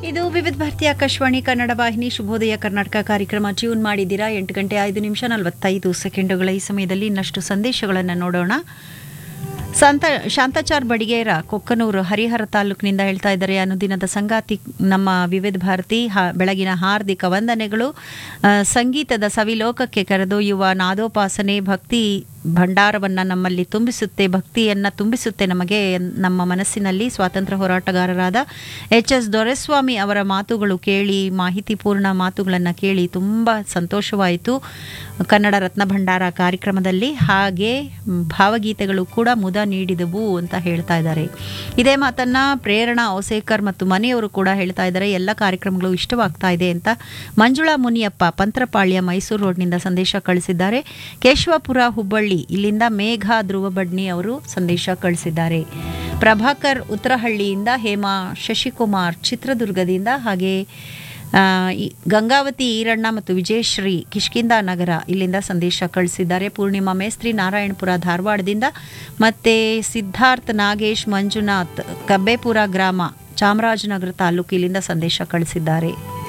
ಇದು ವಿವಿಧ ಭಾರತಿ ಆಕಾಶವಾಣಿ ಕನ್ನಡ ವಾಹಿನಿ ಶುಭೋದಯ ಕರ್ನಾಟಕ ಕಾರ್ಯಕ್ರಮ ಟ್ಯೂನ್ ಮಾಡಿದ್ದೀರಾ ಎಂಟು ಗಂಟೆ ಐದು ನಿಮಿಷ ನಲವತ್ತೈದು ಸೆಕೆಂಡುಗಳ ಈ ಸಮಯದಲ್ಲಿ ಇನ್ನಷ್ಟು ಸಂದೇಶಗಳನ್ನು ನೋಡೋಣ ಸಂತ ಶಾಂತಾಚಾರ್ ಬಡಿಗೇರ ಕೊಕ್ಕನೂರು ಹರಿಹರ ತಾಲೂಕಿನಿಂದ ಹೇಳ್ತಾ ಇದ್ದಾರೆ ಅನುದಿನದ ಸಂಗಾತಿ ನಮ್ಮ ವಿವಿಧ ಭಾರತಿ ಹ ಬೆಳಗಿನ ಹಾರ್ದಿಕ ವಂದನೆಗಳು ಆ, ಸಂಗೀತದ ಸವಿಲೋಕಕ್ಕೆ ಕರೆದೊಯ್ಯುವ ನಾದೋಪಾಸನೆ ಭಕ್ತಿ ಭಂಡಾರವನ್ನು ನಮ್ಮಲ್ಲಿ ತುಂಬಿಸುತ್ತೆ ಭಕ್ತಿಯನ್ನು ತುಂಬಿಸುತ್ತೆ ನಮಗೆ ನಮ್ಮ ಮನಸ್ಸಿನಲ್ಲಿ ಸ್ವಾತಂತ್ರ್ಯ ಹೋರಾಟಗಾರರಾದ ಎಚ್ ಎಸ್ ದೊರೆಸ್ವಾಮಿ ಅವರ ಮಾತುಗಳು ಕೇಳಿ ಮಾಹಿತಿಪೂರ್ಣ ಮಾತುಗಳನ್ನು ಕೇಳಿ ತುಂಬ ಸಂತೋಷವಾಯಿತು ಕನ್ನಡ ರತ್ನ ಭಂಡಾರ ಕಾರ್ಯಕ್ರಮದಲ್ಲಿ ಹಾಗೆ ಮ್, ಭಾವಗೀತೆಗಳು ಕೂಡ ಮುದ ನೀಡಿದವು ಅಂತ ಹೇಳ್ತಾ ಇದ್ದಾರೆ ಇದೇ ಮಾತನ್ನ ಪ್ರೇರಣಾ ಔಸೇಕರ್ ಮತ್ತು ಮನೆಯವರು ಕೂಡ ಹೇಳ್ತಾ ಇದ್ದಾರೆ ಎಲ್ಲ ಕಾರ್ಯಕ್ರಮಗಳು ಇಷ್ಟವಾಗ್ತಾ ಇದೆ ಅಂತ ಮಂಜುಳಾ ಮುನಿಯಪ್ಪ ಪಂತ್ರಪಾಳ್ಯ ಮೈಸೂರು ರೋಡ್ನಿಂದ ಸಂದೇಶ ಕಳಿಸಿದ್ದಾರೆ ಕೇಶವಪುರ ಹುಬ್ಬಳ್ಳಿ ಇಲ್ಲಿಂದ ಮೇಘ ಧ್ರುವ ಬಡ್ನಿ ಅವರು ಸಂದೇಶ ಕಳಿಸಿದ್ದಾರೆ ಪ್ರಭಾಕರ್ ಉತ್ತರಹಳ್ಳಿಯಿಂದ ಹೇಮಾ ಶಶಿಕುಮಾರ್ ಚಿತ್ರದುರ್ಗದಿಂದ ಹಾಗೆ ಆ, ಈ ಗಂಗಾವತಿ ಈರಣ್ಣ ಮತ್ತು ವಿಜಯಶ್ರೀ ಕಿಷ್ಕಿಂದ ನಗರ ಇಲ್ಲಿಂದ ಸಂದೇಶ ಕಳಿಸಿದ್ದಾರೆ ಪೂರ್ಣಿಮಾ ಮೇಸ್ತ್ರಿ ನಾರಾಯಣಪುರ ಧಾರವಾಡದಿಂದ ಮತ್ತೆ ಸಿದ್ಧಾರ್ಥ್ ನಾಗೇಶ್ ಮಂಜುನಾಥ್ ಕಬ್ಬೇಪುರ ಗ್ರಾಮ ಚಾಮರಾಜನಗರ ತಾಲೂಕು ಇಲ್ಲಿಂದ ಸಂದೇಶ ಕಳಿಸಿದ್ದಾರೆ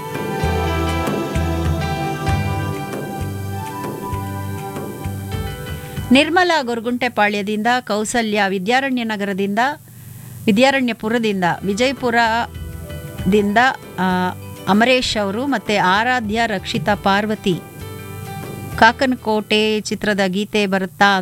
ನಿರ್ಮಲಾ ಗೊರಗುಂಟೆಪಾಳ್ಯದಿಂದ ಕೌಸಲ್ಯ ವಿದ್ಯಾರಣ್ಯ ನಗರದಿಂದ ವಿದ್ಯಾರಣ್ಯಪುರದಿಂದ ವಿಜಯಪುರದಿಂದ ಆ, ಅಮರೇಶ್ ಅವರು ಮತ್ತು ಆರಾಧ್ಯ ರಕ್ಷಿತಾ ಪಾರ್ವತಿ ಕಾಕನಕೋಟೆ ಚಿತ್ರದ ಗೀತೆ ಬರುತ್ತಾ